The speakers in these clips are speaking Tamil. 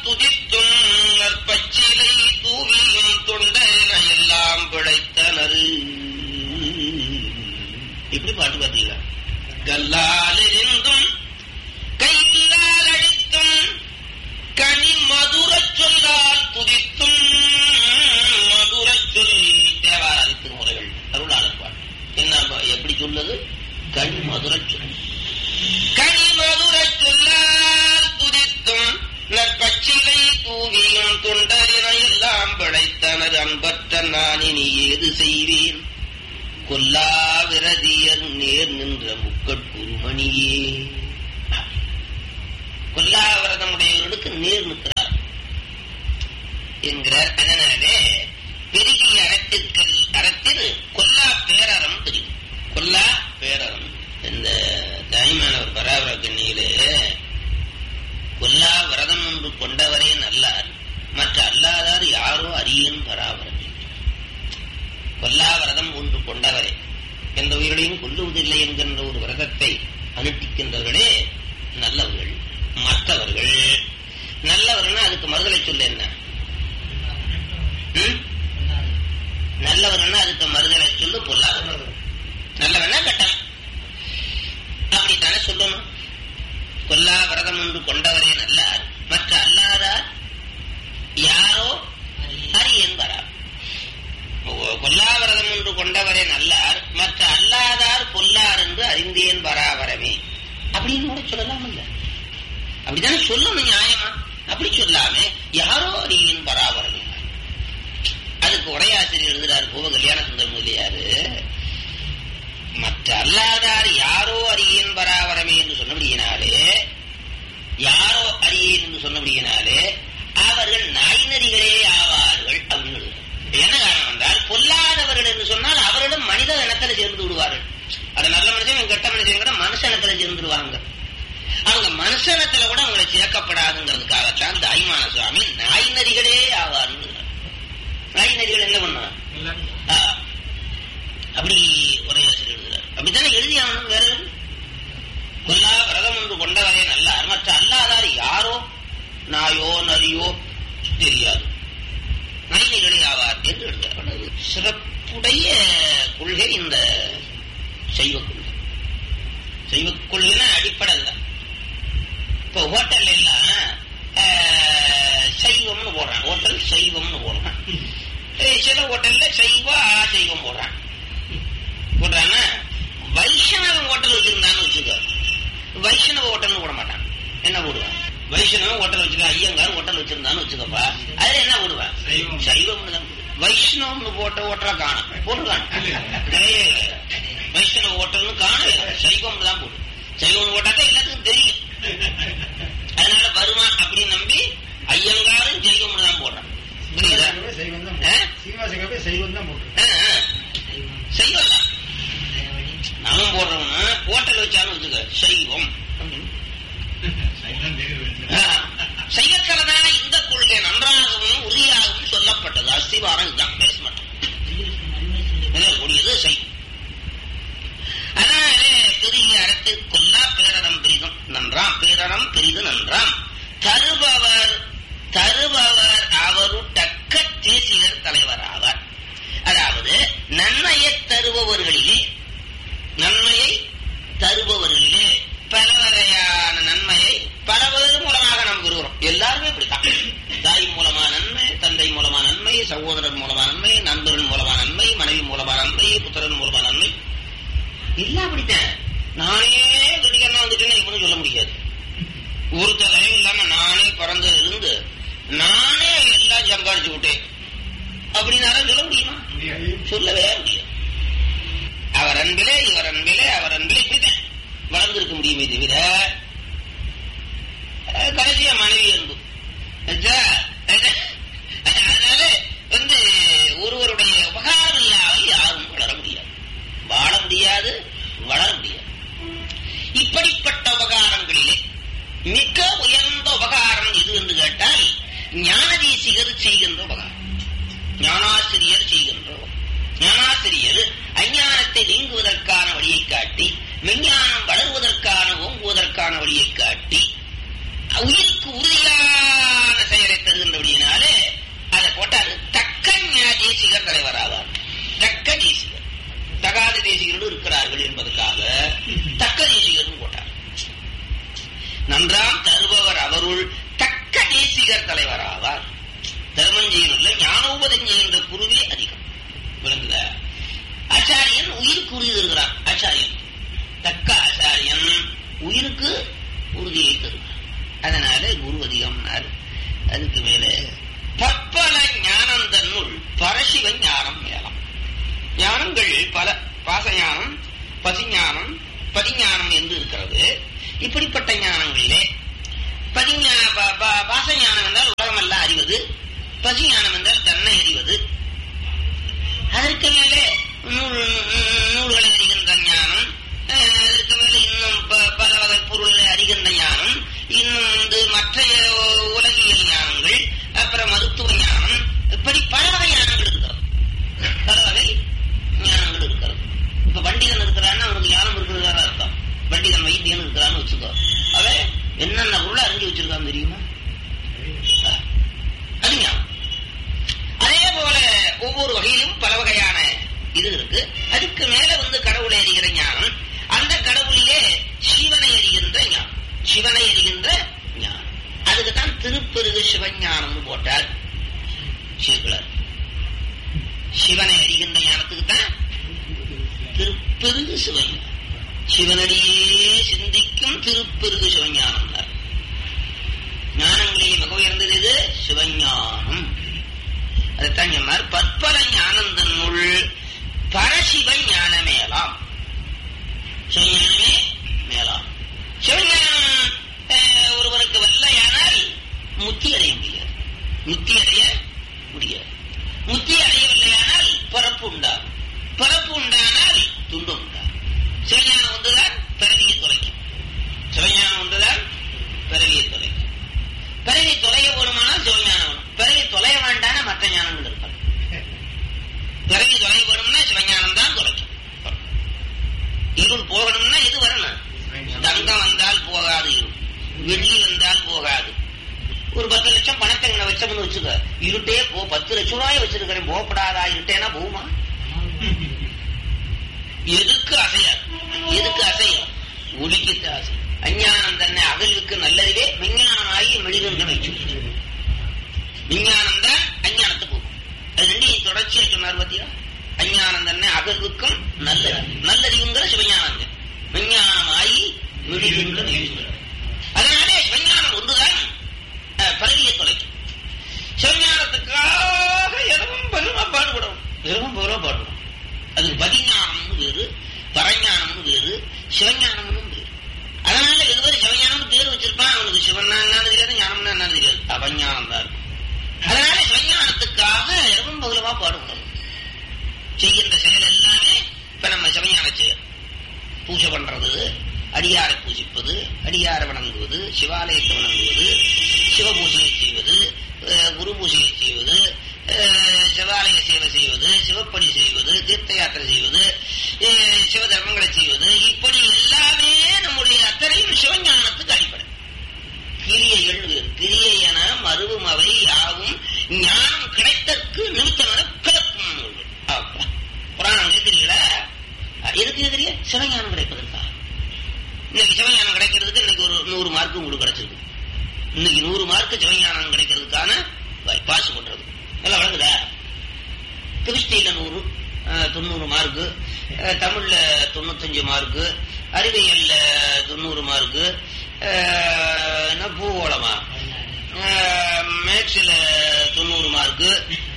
துதித்தும் நற்பச்சிலை தூவியும் தொண்டன எல்லாம் பிழைத்தனர் இப்படி பாட்டு பார்த்தீங்களா கல்லால் எரிந்தும் கையிலால் அடித்தும் கனி மதுர சொல்லால் துதித்தும் மதுர சொல் தேவார திருமுறைகள் அருளாளர் பாட்டு என்ன எப்படி சொல்லுது கனி மதுர சொல் கனி மதுர சொல்லால் துதித்தும் நற்பச்சிலை தூவியும் தொண்டரின எல்லாம் படைத்தனர் அன்பற்ற நான் இனி ஏது செய்வேன் கொல்லா விரதியர் நேர் நின்ற முக்கட்குருமணியே கொல்லாவிரதமுடையவர்களுக்கு நேர் நிற்கிறார் என்கிறார் அதனாலே பெருகிய அறத்திற்கல் அறத்தில் கொல்லா பேரறம் தெரியும் கொல்லா பேரறம் இந்த தாய்மானவர் பராபர கண்ணியிலே கொல்லா விரதம் ஒன்று கொண்டவரே நல்லார் மற்ற அல்லாதார் யாரோ அரியன் பராபரம் கொல்லா விரதம் ஒன்று கொண்டவரே எந்த உயிரையும் கொல்லுவதில்லை என்கின்ற ஒரு விரதத்தை அனுஷ்டிக்கின்றவர்களே நல்லவர்கள் மற்றவர்கள் நல்லவர்கள்னா அதுக்கு மறுதலை சொல்ல என்ன ம்? நல்லவர்கள்னா அதுக்கு மறுதலை சொல்லு பொல்லாதவர்கள் நல்லவனா கட்டம் அப்படித்தானே சொல்லணும் கொல்லா விரதம் ஒன்று கொண்டவரே நல்லார் மற்ற அல்லாதார் யாரோ அரியன் வரா கொல்லாவிரதம் என்று கொண்டவரே நல்லார் மற்ற அல்லாதார் பொல்லார் என்று அறிந்தேன் பராபரமே அப்படின்னு கூட சொல்லலாம் இல்ல அப்படித்தானே சொல்லணும் நியாயமா அப்படி சொல்லாம யாரோ அறியேன் பராபரமே அதுக்கு உரையாசிரியர் எழுதுறாரு பூவ கல்யாண சுந்தரம் இல்லையாரு மற்ற அல்லாதார் யாரோ அறியேன் பராபரமே என்று சொன்னபடியினாலே யாரோ அறியேன் என்று சொன்னபடியினாலே அவர்கள் நாய்நதிகளே ஆவார்கள் அப்படின்னு எழுதுறாரு. என்ன காரணம் என்றால் பொல்லாதவர்கள் என்று சொன்னால் அவர்களும் மனித இனத்துல சேர்ந்து விடுவார்கள் அது நல்ல மனுஷன் கெட்ட மனுஷன் கூட மனுஷ இனத்துல சேர்ந்துருவாங்க அவங்க மனுஷனத்துல கூட அவங்களை சேர்க்கப்படாதுங்கிறதுக்காகத்தான் தாய்மான சுவாமி நாய் நதிகளே ஆவார்னு நாய் நதிகள் என்ன பண்ணுவாங்க ஆ. அப்படி உரையாசிரியர் எழுதுறார் அப்படித்தானே எழுதி ஆகணும் வேற எதுவும்? கொல்லா விரதம் ஒன்று கொண்டவரே நல்லார் மற்ற அல்லாதார் யாரோ நாயோ நரியோ தெரியாது நைனிகளே ஆவார் என்று எழுதுகிறார் சிறப்புடைய கொள்கை இந்த சைவ கொள்கை சைவ கொள்கைன்னா அடிப்படை தான் இப்போ ஹோட்டல்ல எல்லாம் ஆஹ், சைவம்னு போடுறான் ஹோட்டல் சைவம்னு போடுறான் ஏய், சில ஹோட்டல்ல சைவ அசைவம் போடுறான் போடுறான்னா வைஷ்ணவ ஹோட்டல் வச்சிருந்தான்னு வச்சுக்கோ வைஷ்ணவ ஹோட்டல்னு போட மாட்டான் என்ன போடுவான் வைஷ்ணவ ஹோட்டல் வச்சுக்க ஐயங்கார் ஹோட்டல் வச்சிருந்தான்னு வச்சுக்கப்பா அதுல என்ன போடுவான் சைவம். சைவம்னு தான் போடுவான். வைஷ்ணவம்னு போட்ட ஹோட்டலா காணும் போட்டுருக்கான் கிடையவே கிடையாது. வைஷ்ணவ ஹோட்டல்னு காணவே இல்லை. சைவம்னு தான் போடு சைவம்னு போட்டாக்கா எல்லாத்துக்கும் தெரியும் அதனால வருமா அப்படின்னு நம்பி ஐயங்காரும் சைவம்னு தான் போடுறான் புரியுதா சைவம் தான் ஆ? சீனிவாச சைவம் தான் போட்டு ஆ, ஆ. சைவம் தான் அவன் போடுறவன ஹோட்டல் வச்சாலும் வச்சுக்க சைவம் ஆ, சைவத்தில்தான் இந்த கொள்கை நன்றாகவும் உறுதியாகவும் சொல்லப்பட்டது அஸ்திவாரம் இதுதான் பேச மாட்டோம் கூடியது சைவம் அதனாலே பெரிய அறத்தை கொல்லா பேரறம் பெரிதும் நன்றாம் பேரறம் பெரிது நன்றாம் தருபவர் தருபவர் அவரு தக்க தேசிகர் தலைவர் ஆவார் அதாவது நன்மையை தருபவர்களிலே நன்மையை தருபவர்களிலே பல வகையான நன்மையை பல வகை மூலமாக நாம் பெறுகிறோம் எல்லாருமே இப்படித்தான் தாய் மூலமா நன்மை தந்தை மூலமா நன்மை சகோதரன் மூலமா நன்மை நண்பர்கள் மூலமா நன்மை மனைவி மூலமா நன்மை புத்திரன் மூலமா நன்மை எல்லாம் அப்படித்தான் நானே கட்டிக்கன்னா வந்துட்டேன்னு எப்படின்னு சொல்ல முடியாது ஒருத்த தயவு இல்லாம நானே பிறந்து இருந்து நானே எல்லாம் சம்பாதிச்சு விட்டேன் அப்படின்னு சொல்ல முடியுமா சொல்லவே முடியாது அவர் அன்பிலே இவர் அன்பிலே அவர் அன்பிலே இப்படித்தான் வளர்ந்திருக்க முடியுமே தவிர அஹ், கடைசியா மனைவி அன்பு ஆச்சா? அதனால வந்து ஒருவருடைய உபகாரம் இல்லாமல் யாரும் வளர முடியாது வாழ முடியாது வளர முடியாது இப்படிப்பட்ட உபகாரங்களிலே மிக உயர்ந்த உபகாரம் எது என்று கேட்டால் ஞானதேசிகர் செய்கின்ற உபகாரம் ஞானாசிரியர் செய்கின்ற உபகாரம். ஞானாசிரியர் அஞ்ஞானத்தை நீங்குவதற்கான வழியை காட்டி விஞ்ஞானம் வளருவதற்கான ஓங்குவதற்கான வழியை காட்டி உயிருக்கு உறுதியான செயலை அறிவுக்கு உறுதியை தருவார் அதனால குரு அதிகம்னார் அதுக்கு மேல பற்பல ஞானம் தன்னுள் பரசிவ ஞானம் மேலம் ஞானங்கள் பல பாசஞானம் பதிஞானம் பதிஞானம் என்று இருக்கிறது இப்படிப்பட்ட ஞானங்களிலே பதிஞா ப- ப- பாசஞானம் என்றால் உலகமெல்லாம் அறிவது பசிஞானம் என்றால் தன்னை அறிவது அதற்கு மேலே நூல் நூல்களை அறிகின்ற ஞானம் அஹ், அதற்கு மேலே இன்னும் ப- பல வகை பொருளை அறிகின்ற ஞானம் இன்னும் வந்து மற்ற உலகியல் ஞானங்கள் அப்புறம் மருத்துவ ஞானம் இப்படி பல வகை ஞானங்கள் இருக்கிறது பல வகை ஞானங்கள் இருக்கிறது இப்ப பண்டிகன் இருக்கிறான்னா அவனுக்கு ஞானம் இருக்கிறதா அர்த்தம் பண்டிகன் வைத்தியன் இருக்கிறான்னு வச்சுக்கோ அவன் என்னென்ன பொருளை அறிஞ்சு வச்சிருக்கான்னு தெரியுமா அஹ், அது ஞானம் அதே போல ஒவ்வொரு வகையிலும் பல வகையான இது இருக்கு அதுக்கு மேல வந்து கடவுளை அறிகிற ஞானம் அந்த கடவுளிலே சிவனை அறிகின்ற ஞானம் சிவனை அறிகின்ற ஞானம் அதுக்கு தான் திருப்பெருகு சிவஞானம்னு போட்டார் சீக்கிரம் சிவனை அறிகின்ற ஞானத்துக்கு தான் திருப்பெருகு சிவஞானம் சிவனடியே சிந்திக்கும் திருப்பெருகு சிவஞானம் ஞானங்களிலே மிக உயர்ந்தது எது சிவஞானம் அதைத்தான் சொன்னார் பற்பல ஞானந்தனுள் பரசிவ ஞானமேலாம் சிவஞானமே மேலாம் சிவஞானம் அஹ், ஒருவருக்கு வல்லையானால் முத்தி அடைய முடியாது முத்தி அடைய முடியாது முத்தி அடையவில்லையானால் பிறப்பு உண்டாகும் பிறப்பு உண்டானால் துன்பம் உண்டாகும் சிவஞானம் ஒன்றுதான் பிறவியை தொலைக்கும் சிவஞானம் ஒன்றுதான் பிறவியை தொலைக்கும் பிறவி தொலைய வேணுமானால் சிவஞானம் வேணும் பிறவி தொலைய வேண்டான மற்ற ஞானங்கள் இருப்பார் பிறவி தொலைய வேணும்னா சிவஞானம் தான் தொலைக்கும் இருள் போகணும்னா இது வரணும் தங்கம் வந்தால் போகாது இருள் வெள்ளி வந்தால் போகாது ஒரு பத்து லட்சம் பணத்தை இங்க வச்சோம்னு வச்சுக்க இருட்டே போ பத்து லட்சம் ரூபாய் வச்சிருக்கிறேன் போகப்படாதா இருட்டேனா போகுமா எதுக்கு அசையாது எதுக்கு அசையும் ஒளிக்கிட்டு அசை அஞ்ஞானம் தன்னை அகல்வுக்கு நல்லதுவே விஞ்ஞானமாகி மெழுகுன்ற வைச்சு விஞ்ஞானம் தான் அஞ்ஞானத்தை போகும் அது ரெண்டையும் தொடர்ச்சியா சொன்னார் பாத்தியா அஞ்ஞானம் தன்னை அகல்வுக்கும் நல்லது நல்லறிவுங்கிற சிவஞானம் தான் விஞ்ஞானமாகி மெழுகுன்ற வைச்சு அதனாலே சிவஞானம் ஒன்றுதான் அஹ், பரவியை தொலைக்கும் சிவஞானத்துக்காக எதுவும் பெருமா பாடுபடும் எதுவும் பெருமா பாடுபடும் அதுக்கு பதிஞானம்னு வேறு பரஞானம்னு வேறு சிவஞானம்னு வேறு அதனால வெகுவரை சிவஞானம் பேர் வச்சிருப்பான் அவனுக்கு சிவன்னா என்னன்னு தெரியாது ஞானம்னா என்னன்னு தெரியாது அவஞானம் தான் இருக்கும் அதனால சிவஞானத்துக்காக இரவும் பகுலமா பாடுபடும் செய்கின்ற செயல் எல்லாமே இப்ப நம்ம சிவஞான செயல் பூஜை பண்றது அடியாரை பூஜிப்பது அடியாரை வணங்குவது சிவாலயத்தை வணங்குவது சிவ பூஜையை செய்வது அஹ், குரு பூஜையை செய்வது அஹ், சிவாலய சேவை செய்வது சிவப்பணி செய்வது தீர்த்த யாத்திரை செய்வது அஹ், சிவ தர்மங்களை செய்வது இப்படி எல்லாமே நம்முடைய அத்தனையும் சிவஞானத்துக்கு அடிப்படை கிரியைகள் வேறு கிரியை என மருவும் அவை யாவும் ஞானம் கிடைத்தற்கு நிமித்தமான கிளப்பும் நூல்கள். அப்பா. புராணம் கேட்கிறீங்களா எதுக்கு எதிரிய சிவஞானம் கிடைப்பதற்கா இன்னைக்கு சிவஞானம் கிடைக்கிறதுக்கு இன்னைக்கு ஒரு நூறு மார்க் உங்களுக்கு கிடைச்சிருக்கு இன்னைக்கு நூறு மார்க் சிவஞானம் கிடைக்கிறதுக்கான வாய்- பாஸ் பண்றது எல்லாம் வழங்குதா கெமிஸ்ட்ரியில நூறு அஹ், தொண்ணூறு மார்க்கு அஹ், தமிழ்ல தொண்ணூத்தஞ்சு மார்க்கு அறிவியல்ல தொண்ணூறு மார்க்கு அஹ், என்ன பூகோளமா மேக்ஸ்ல தொண்ணூறு மார்க்கு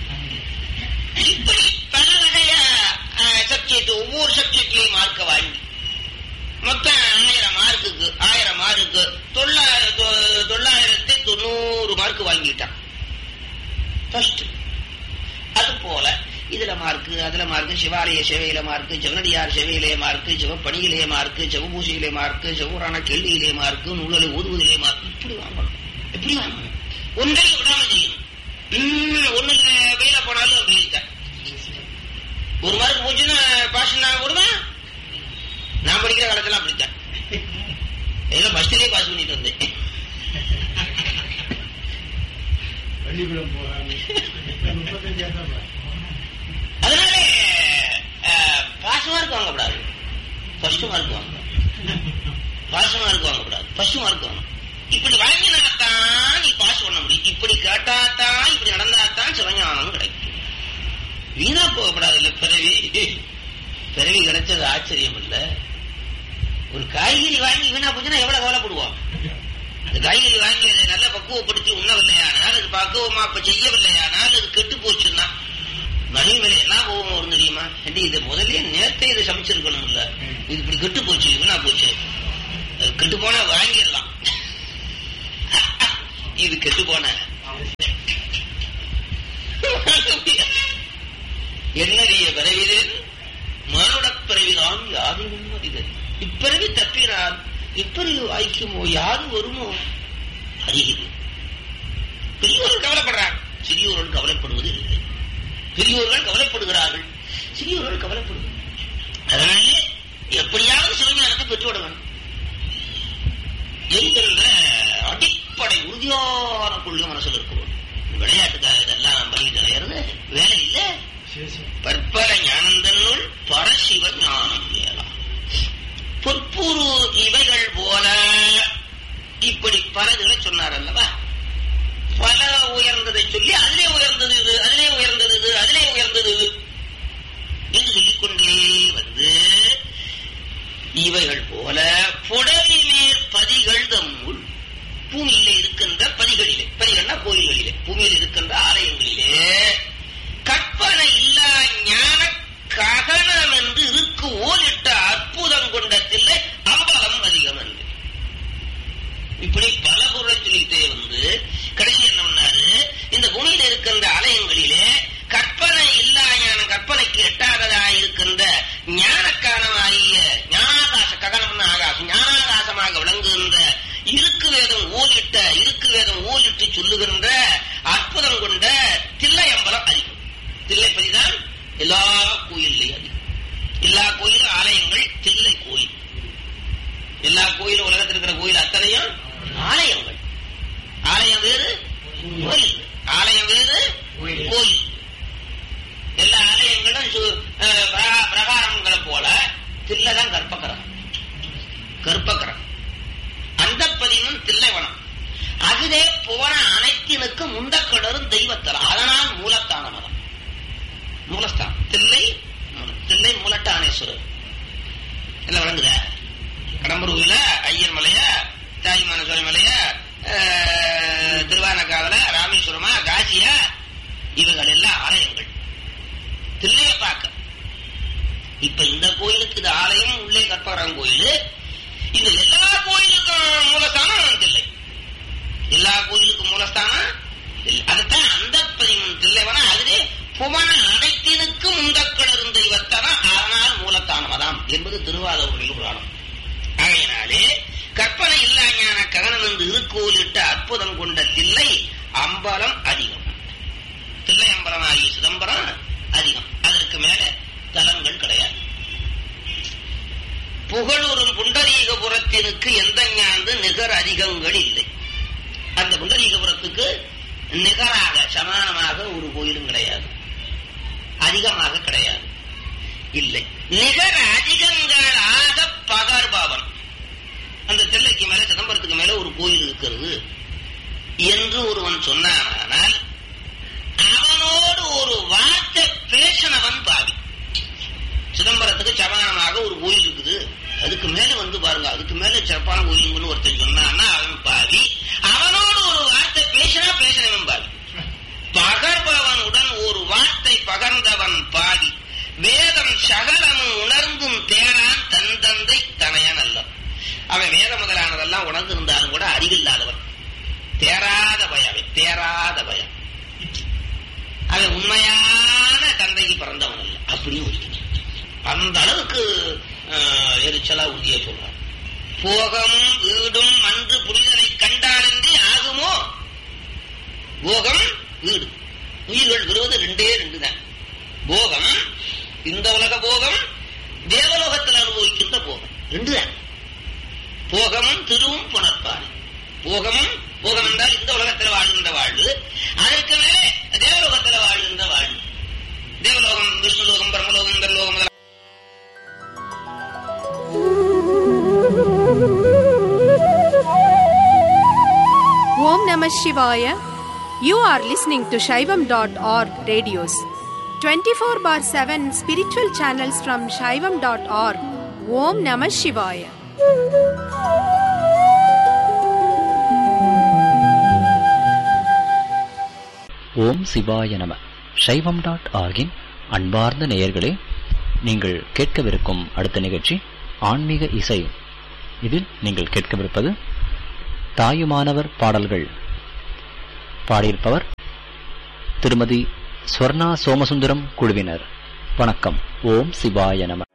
இப்படி பல வகைய சப்ஜெக்ட் ஒவ்வொரு சப்ஜெக்ட்லயும் மார்க்க வாங்கி மொத்தம் ஆயிரம் மார்க்குக்கு ஆயிரம் மார்க்கு தொள்ளாயிரம் தொ- தொள்ளாயிரத்தி தொண்ணூறு மார்க் வாங்கிட்டான் ஃபர்ஸ்ட் அது போல இதுல மார்க்கு அதுல மார்க்கு சிவாலய சேவையில மார்க்கு சிவனடியார் சேவையிலே மார்க்கு சிவப்பணியிலே மார்க்கு சிவபூசையிலே மார்க்கு சிவபுராண கேள்வியிலே மார்க்கு நூலலை ஓதுவதிலே மார்க்கு இப்படி வாங்கணும் எப்படி வாங்கணும் ஒன்றை விடாம செய்யணும் உம், ஒண்ணுல வெயில போனாலும் வெயில் தான் ஒரு மார்க் போச்சுன்னா பாஸ் நான் விடுவேன் நான் படிக்கிற காலத்துல அப்படித்தான் ஏதோ ஃபர்ஸ்ட்லயே பாஸ் பண்ணிட்டு வந்தேன் பள்ளிக்கூடம் போகாம முப்பத்தஞ்சாயிரம் தான் அதனால பாஸ் மார்க் வாங்கக்கூடாது ஃபர்ஸ்ட் மார்க் வாங்கணும் பாஸ் மார்க் வாங்கக்கூடாது ஃபர்ஸ்ட் மார்க் வாங்கணும் இப்படி வாங்கினாத்தான் நீ பாஸ் பண்ண முடியும் இப்படி கேட்டாத்தான் இப்படி நடந்தாத்தான் சிவஞானம் கிடைக்கும் வீணா போகக்கூடாது இல்ல பிறவி பிறவி கிடைச்சது ஆச்சரியம் இல்ல ஒரு காய்கறி வாங்கி வீணா போச்சுன்னா எவ்வளவு கவலைப்படுவோம் அந்த காய்கறி வாங்கி அதை நல்லா பக்குவப்படுத்தி உண்ணவில்லையானால் அது பக்குவமா இப்ப செய்யவில்லையானால் அது கெட்டு போச்சுன்னா மணி மேல என்ன கோபம் வரும் தெரியுமா ஏண்டி இது முதல்ல நேரத்தை இதை சமைச்சிருக்கணும் இல்ல இது இப்படி கெட்டு போச்சு வீணா போச்சு அது கெட்டு போனா வாங்கிடலாம் இது கெட்டு போன என்னறிய பிறவிதேன் மானுடப் பிறவிதான் யாரும் அறிதல் இப்பிறவி தப்பினால் இப்பிறவி வாய்க்குமோ யாரு வருமோ அறிகிறது பெரியோர்கள் கவலைப்படுறாங்க சிறியோர்கள் கவலைப்படுவது இல்லை பெரியோர்கள் கவலைப்படுகிறார்கள் சிறியோர்கள் கவலைப்படுகிறார்கள் அதனாலே எப்படியாவது சிவஞானத்தை பெற்றுவிட வேண்டும் என்கின்ற அடிப்படை உறுதியான கொள்கை மனசுல இருக்கிறோம் விளையாட்டுக்காக இதெல்லாம் பண்ணிட்டு அலையிறது வேலை இல்லை சேஷம் பற்பல ஞானந்தனுள் பரசிவ ஞானம் வேளா பொற்புரு இவைகள் போல இப்படி பலதுகளை சொன்னார் அல்லவா பல உயர்ந்ததை சொல்லி அதிலே உயர்ந்தது இது அதிலே உயர்ந்தது இது அதிலே உயர்ந்தது இது என்று சொல்லிக்கொண்டே வந்து இவைகள் போல புடலிமேற் பதிகள் தம்முள் பூமியிலே இருக்கின்ற பதிகளிலே பதிகள்னா கோயில்களிலே பூமியில் இருக்கின்ற ஆலயங்களிலே கற்பனை இல்லா ஞான ககனம் என்று இருக்கு ஓலிட்ட அற்புதம் கொண்டதில்லை அம்பலம் அதிகம் என்று இப்படி பல பொருளை சொல்லிட்டே வந்து கடைசி என்ன பண்ணாரு இந்த பூமியில இருக்கின்ற ஆலயங்களிலே கற்பனை இல்லா ஞானம் கற்பனைக்கு எட்டாததா இருக்கின்ற ஞானக்கானமாகிய ஞானாகாச ககனம்னு ஆகாசம் ஞானாகாசமாக விளங்குகின்ற இருக்கு வேதம் ஊலிட்ட இருக்கு வேதம் ஊலிட்டு சொல்லுகின்ற அற்புதம் கொண்ட தில்லை அம்பலம் அதிகம் தில்லைப்பதிதான் எல்லா கோயில்லையும் அதிகம் எல்லா கோயிலும் ஆலயங்கள் தில்லை கோயில் எல்லா கோயிலும் உலகத்தில் இருக்கிற கோயில் அத்தனையும் ஆலயங்கள் ஆலயம் வேறு கோயில் ஆலயம் வேறு கோயில். கோயில் எல்லா ஆலயங்களும் சு- அஹ், பிரகா- பிரகாரங்களை போல தில்லைதான் கற்பகரம் கற்பகரம் அந்த பதிவும் தில்லைவனம் அதிலே போன அனைத்தினுக்கு முந்த கிணறும் தெய்வத்தலம் அதனால் மூலத்தான மதம் மூலஸ்தானம் தில்லை மூல- தில்லை மூலட்டானேஸ்வரர் எல்லாம் விளங்குதா கடம்பூர்ல ஐயர் மலையா தாய்மானசுவரி மலையா அஹ், திருவானக்காவல ராமேஸ்வரமா காசியா இவைகள் எல்லாம் ஆலயங்கள் தில்லைய பார்க்க இப்ப இந்த கோயிலுக்கு இது ஆலயம் உள்ளே கற்பகரம் கோயில் இந்த எல்லா கோயிலுக்கும் மூலஸ்தானம் தில்லை எல்லா கோயிலுக்கும் மூலஸ்தானம் தில்லை அதைத்தான் அந்த பதிமூணு தில்லைவனா அதிலே புவன அனைத்தினுக்கும் உந்தக்கிடரும் தெய்வத்தனம் அதனால் மூலத்தானம் அதாம் என்பது திருவாதூரில் புராணம் ஆகையினாலே கற்பனை இல்லா ஞான ககனம் என்று இருக்கோலிட்ட அற்புதம் கொண்ட தில்லை அம்பலம் அதிகம் தில்லை அம்பலம் ஆகிய சிதம்பரம் அதிகம் அதற்கு மேல தலங்கள் கிடையாது புகழூரும் புண்டரீகபுரத்தினுக்கு எந்த ஞாந்து நிகர் அதிகங்கள் இல்லை அந்த புண்டரீகபுரத்துக்கு நிகராக சமானமாக ஒரு கோயிலும் கிடையாது அதிகமாக கிடையாது இல்லை நிகர் அதிகங்களாக பகர்பவன் அந்த தில்லைக்கு மேல சிதம்பரத்துக்கு மேல ஒரு கோயில் இருக்கிறது என்று ஒருவன் சொன்னானால் அவனோடு ஒரு வார்த்தை பேசினவன் பாவி சிதம்பரத்துக்கு சமானமாக ஒரு கோயில் இருக்குது அதுக்கு மேல வந்து பாருங்க அதுக்கு மேல சிறப்பான கோயிலுங்கன்னு ஒருத்தன் சொன்னான்னா அவன் பாவி அவனோடு ஒரு வார்த்தை பேசினா பேசினவன் பாவி பகர்பவனுடன் ஒரு வார்த்தை பகர்ந்தவன் பாவி வேதம் சகலமும் உணர்ந்தும் தேரான் தன் தந்தை தனையன் அல்ல அவன் வேத முதலானதெல்லாம் உணர்ந்திருந்தாலும் கூட அறிவில்லாதவன் தேராத பயம் அவன் தேராத பயம் அவன் உண்மையான தந்தைக்கு பிறந்தவன் அல்ல அப்படியும் ஒதுக்கினான் அந்த அளவுக்கு ஆஹ், எரிச்சலா உறுதியா சொல்றான் போகம் வீடும் அன்று புனிதனை கண்டாலன்றி ஆகுமோ போகம் வீடு உயிர்கள் வருவது ரெண்டே ரெண்டு தான் போகம் இந்த உலக போகம் தேவலோகத்தில் அனுபவிக்கின்ற போகம் ரெண்டு தான் போகமும் திருவும் புணர்ப்பான் போகமும் போகம் என்றால் இந்த உலகத்தில் வாழ்கின்ற வாழ்வு அதற்கு மேலே தேவலோகத்தில் வாழ்கின்ற வாழ்வு தேவலோகம் விஷ்ணுலோகம் பிரம்மலோகம் இந்திரலோகம் முதலான Om Namah Shivaya. You are listening to Shaivam.org radios. 24 bar 7 spiritual channels from Shaivam.org. Om Namah Shivaya. ஓம் சிவாய நம சைவம் டாட் ஆர்கின் அன்பார்ந்த நேயர்களே நீங்கள் கேட்கவிருக்கும் அடுத்த நிகழ்ச்சி ஆன்மீக இசை இதில் நீங்கள் கேட்கவிருப்பது தாயுமானவர் பாடல்கள் பாடியிருப்பவர் திருமதி ஸ்வர்ணா சோமசுந்தரம் குழுவினர் வணக்கம் ஓம் சிவாய நம